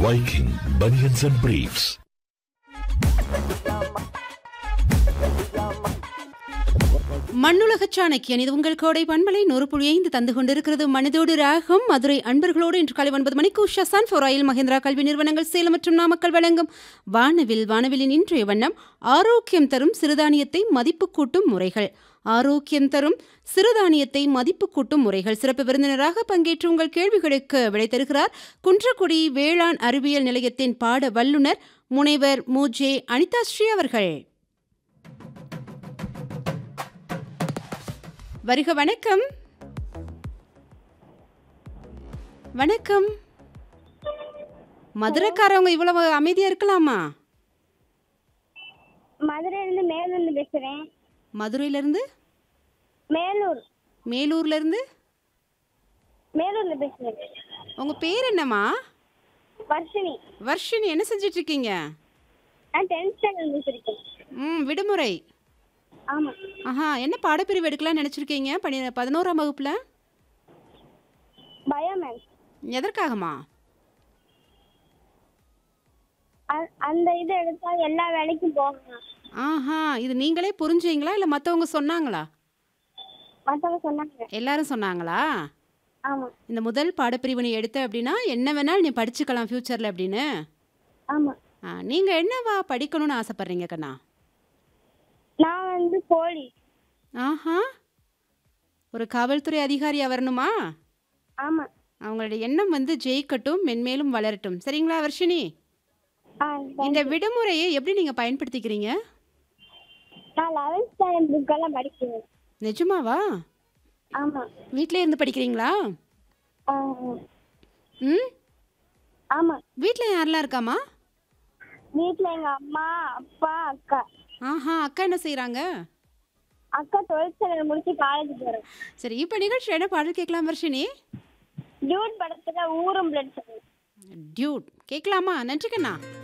Viking Bunions and Briefs. மண்ணுலக சாணக்கியன் இது உங்கள் கோடை பண்பலை நூறு புள்ளி ஐந்து தந்து கொண்டிருக்கிறது மனிதோடு ராகம் மதுரை அன்பர்களோடு இன்று காலை ஒன்பது மணிக்கு உஷா சன்ஃபோர் ஆயில் மகேந்திரா கல்வி நிறுவனங்கள் சேலம் மற்றும் நாமக்கல் வழங்கும் வானவில் வானவிலின் இன்றைய வண்ணம் ஆரோக்கியம் தரும் சிறுதானியத்தை மதிப்பு கூட்டும் முறைகள் ஆரோக்கியம் தரும் சிறுதானியத்தை மதிப்பு கூட்டும் முறைகள் சிறப்பு விருந்தினராக பங்கேற்று உங்கள் கேள்விகளுக்கு விடை தருகிறார் குன்றக்குடி வேளாண் அறிவியல் நிலையத்தின் பாட வல்லுநர் முனைவர் மு ஜே அனிதா ஸ்ரீ அவர்கள் வருக வணக்கம் வணக்கம் மதுரைக்காரவங்க இவ்வளவு அமைதியா இருக்கலாமா மதுரையிலேருந்து மேலூர்ல பேசுறேன் மதுரையில இருந்து மேலூர் மேலூர்ல இருந்து மேலூர்ல பேசுறேன் உங்க பேர் என்னம்மா வர்ஷினி வர்ஷினி என்ன செஞ்சிட்டு இருக்கீங்க நான் டென்த் ஸ்டாண்டர்ட் பேசிருக்கேன் ம் விடுமுறை ஆமா ஆஹா என்ன பாடப்பிரிவு எடுக்கலாம்னு நினைச்சிருக்கீங்க பனி பதினோராம் வகுப்புல பயோமேக்ஸ் எதற்காகமா அந்த இது எடுத்தா எல்லா வேலைக்கும் போகலாம் ஆஹா இது நீங்களே புரிஞ்சீங்களா இல்லை மற்றவங்க சொன்னாங்களா மற்றவங்க சொன்னாங்க எல்லாரும் சொன்னாங்களா ஆமா இந்த முதல் பாடப்பிரிவு நீ எடுத்த அப்படின்னா என்ன வேணாலும் நீ படிச்சுக்கலாம் ஃப்யூச்சரில் அப்படின்னு ஆமா ஆ, நீங்க என்னவா படிக்கணும்னு ஆசைப்படுறீங்க கண்ணா நான் வந்து போலீஸ் ஆஹா ஒரு காவல்துறை அதிகாரியா வரணுமா ஆமா அவங்களுடைய எண்ணம் வந்து ஜெயிக்கட்டும் மென்மேலும் வளரட்டும் சரிங்களா வர்ஷினி ஆ இந்த விடுமுறையை எப்படி நீங்க பயன்படுத்திக்கிறீங்க நான் லெவன்த் ஸ்டாண்டர்ட் புக்கெல்லாம் படிக்கிறேன் நிஜமாவா ஆமா வீட்டிலே இருந்து படிக்கிறீங்களா ஆ, ம் ஆமா வீட்டில் யாரெல்லாம் இருக்காமா வீட்ல எங்க அம்மா அப்பா அக்கா ஆஹா அக்கா என்ன செய்கிறாங்க அக்கா டுவெல்த் ஸ்டாண்டர்ட் முடிச்சு காலேஜ் போறேன் சரி இப்போ நிகழ்ச்சி என்ன பாடல் கேட்கலாம் வர்ஷினி டியூட் படத்துல ஊரும் பிளட் டியூட் கேட்கலாமா நன்றி கண்ணா